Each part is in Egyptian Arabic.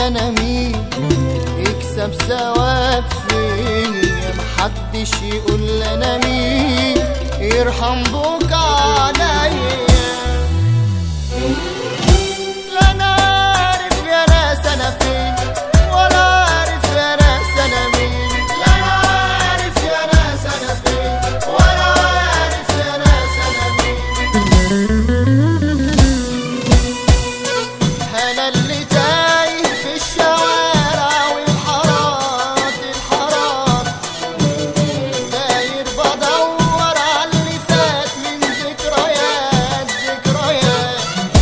انا مين يكسب ثواب فيا محدش يقول انا مين يرحم بوك عليا لا انا عارف يا ناس انا فين ولا عارف يا ناس انا مين لا انا عارف يا ناس انا فين ولا عارف يا ناس انا مين انا اللي تايه في الشوارع والحارات الحارات داير بدور على اللي فات من ذكريات ذكريات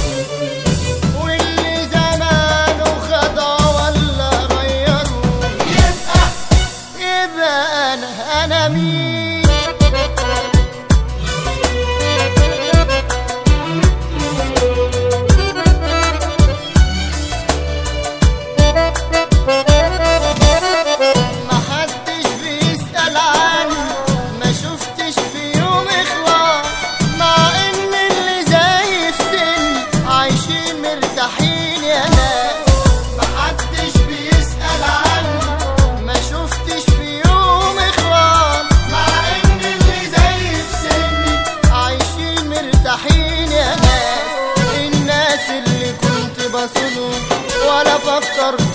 واللي زمانه خدع ولا غيره يبقى يبقى انا انا مين ما حدش بيسأل عني ما شفتش في يوم إخلاص مع إن اللي زي في سني عايشين مرتاحين يا ناس ما حدش بيسأل عني ما شفتش في يوم إخلاص مع إن اللي زي في سني عايشين مرتاحين يا ناس الناس اللي كنت بصلهم ولا فكرت